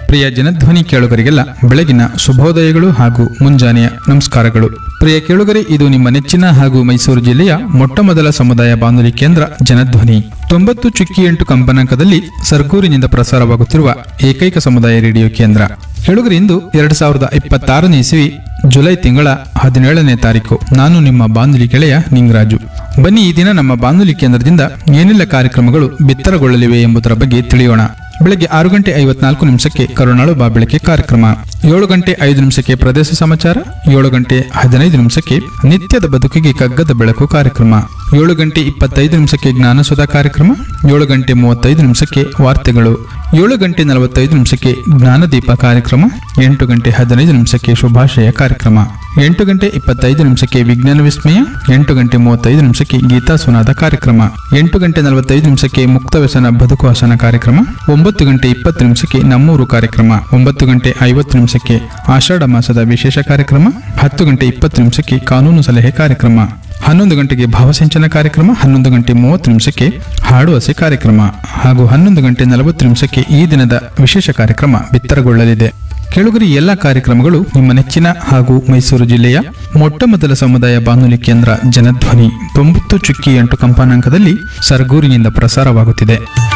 ಪ್ರಿಯ ಜನಧ್ವನಿ ಕೇಳುಗರಿಗೆಲ್ಲ ಬೆಳಗಿನ ಶುಭೋದಯಗಳು ಹಾಗೂ ಮುಂಜಾನೆಯ ನಮಸ್ಕಾರಗಳು ಪ್ರಿಯ ಕೇಳುಗರೆ ಇದು ನಿಮ್ಮ ನೆಚ್ಚಿನ ಹಾಗೂ ಮೈಸೂರು ಜಿಲ್ಲೆಯ ಮೊಟ್ಟಮೊದಲ ಸಮುದಾಯ ಬಾನುಲಿ ಕೇಂದ್ರ ಜನಧ್ವನಿ ತೊಂಬತ್ತು ಚುಕ್ಕಿ ಎಂಟು ಕಂಪನಾಂಕದಲ್ಲಿ ಸರ್ಗೂರಿನಿಂದ ಪ್ರಸಾರವಾಗುತ್ತಿರುವ ಏಕೈಕ ಸಮುದಾಯ ರೇಡಿಯೋ ಕೇಂದ್ರ ಕೇಳುಗರೆ ಇಂದು ಎರಡ್ ಸಾವಿರದ ಇಪ್ಪತ್ತಾರನೇ ಇಸವಿ ಜುಲೈ ತಿಂಗಳ ಹದಿನೇಳನೇ ತಾರೀಕು ನಾನು ನಿಮ್ಮ ಬಾನುಲಿ ಗೆಳೆಯ ನಿಂಗರಾಜು ಬನ್ನಿ ಈ ದಿನ ನಮ್ಮ ಬಾನುಲಿ ಕೇಂದ್ರದಿಂದ ಏನೆಲ್ಲ ಕಾರ್ಯಕ್ರಮಗಳು ಬಿತ್ತರಗೊಳ್ಳಲಿವೆ ಎಂಬುದರ ಬಗ್ಗೆ ತಿಳಿಯೋಣ ಬೆಳಗ್ಗೆ ಆರು ಗಂಟೆ ಐವತ್ನಾಲ್ಕು ನಿಮಿಷಕ್ಕೆ ಕರುಣಾಳು ಬಾಬೆಳಕೆ ಕಾರ್ಯಕ್ರಮ ಏಳು ಗಂಟೆ ಐದು ನಿಮಿಷಕ್ಕೆ ಪ್ರದೇಶ ಸಮಾಚಾರ ಏಳು ಗಂಟೆ ಹದಿನೈದು ನಿಮಿಷಕ್ಕೆ ನಿತ್ಯದ ಬದುಕಿಗೆ ಕಗ್ಗದ ಬೆಳಕು ಕಾರ್ಯಕ್ರಮ ಏಳು ಗಂಟೆ ಇಪ್ಪತ್ತೈದು ನಿಮಿಷಕ್ಕೆ ಜ್ಞಾನಸುಧಾ ಕಾರ್ಯಕ್ರಮ ಏಳು ಗಂಟೆ ಮೂವತ್ತೈದು ನಿಮಿಷಕ್ಕೆ ವಾರ್ತೆಗಳು ಏಳು ಗಂಟೆ ನಲವತ್ತೈದು ನಿಮಿಷಕ್ಕೆ ಜ್ಞಾನದೀಪ ಕಾರ್ಯಕ್ರಮ ಎಂಟು ಗಂಟೆ ಹದಿನೈದು ನಿಮಿಷಕ್ಕೆ ಶುಭಾಶಯ ಕಾರ್ಯಕ್ರಮ ಎಂಟು ಗಂಟೆ ಇಪ್ಪತ್ತೈದು ನಿಮಿಷಕ್ಕೆ ವಿಜ್ಞಾನ ವಿಸ್ಮಯ ಎಂಟು ಗಂಟೆ ಮೂವತ್ತೈದು ನಿಮಿಷಕ್ಕೆ ಗೀತಾ ಸುನಾದ ಕಾರ್ಯಕ್ರಮ ಎಂಟು ಗಂಟೆ ನಲವತ್ತೈದು ನಿಮಿಷಕ್ಕೆ ಮುಕ್ತ ವ್ಯಸನ ಬದುಕು ಹಸನ ಕಾರ್ಯಕ್ರಮ ಒಂಬತ್ತು ಗಂಟೆ ಇಪ್ಪತ್ತು ನಿಮಿಷಕ್ಕೆ ನಮ್ಮೂರು ಕಾರ್ಯಕ್ರಮ ಒಂಬತ್ತು ಗಂಟೆ ಐವತ್ತು ನಿಮಿಷಕ್ಕೆ ಆಷಾಢ ಮಾಸದ ವಿಶೇಷ ಕಾರ್ಯಕ್ರಮ ಹತ್ತು ಗಂಟೆ ಇಪ್ಪತ್ತು ನಿಮಿಷಕ್ಕೆ ಕಾನೂನು ಸಲಹೆ ಕಾರ್ಯಕ್ರಮ ಹನ್ನೊಂದು ಗಂಟೆಗೆ ಭಾವಸಿಂಚನ ಕಾರ್ಯಕ್ರಮ ಹನ್ನೊಂದು ಗಂಟೆ ಮೂವತ್ತು ನಿಮಿಷಕ್ಕೆ ಹಾಡು ಹಸೆ ಕಾರ್ಯಕ್ರಮ ಹಾಗೂ ಹನ್ನೊಂದು ಗಂಟೆ ನಲವತ್ತು ನಿಮಿಷಕ್ಕೆ ಈ ದಿನದ ವಿಶೇಷ ಕಾರ್ಯಕ್ರಮ ಬಿತ್ತರಗೊಳ್ಳಲಿದೆ ಕೆಳಗರಿ ಎಲ್ಲ ಕಾರ್ಯಕ್ರಮಗಳು ನಿಮ್ಮ ನೆಚ್ಚಿನ ಹಾಗೂ ಮೈಸೂರು ಜಿಲ್ಲೆಯ ಮೊಟ್ಟಮೊದಲ ಸಮುದಾಯ ಬಾನುಲಿ ಕೇಂದ್ರ ಜನಧ್ವನಿ ತೊಂಬತ್ತು ಚುಕ್ಕಿ ಎಂಟು ಕಂಪಾನಾಂಕದಲ್ಲಿ ಸರ್ಗೂರಿನಿಂದ ಪ್ರಸಾರವಾಗುತ್ತಿದೆ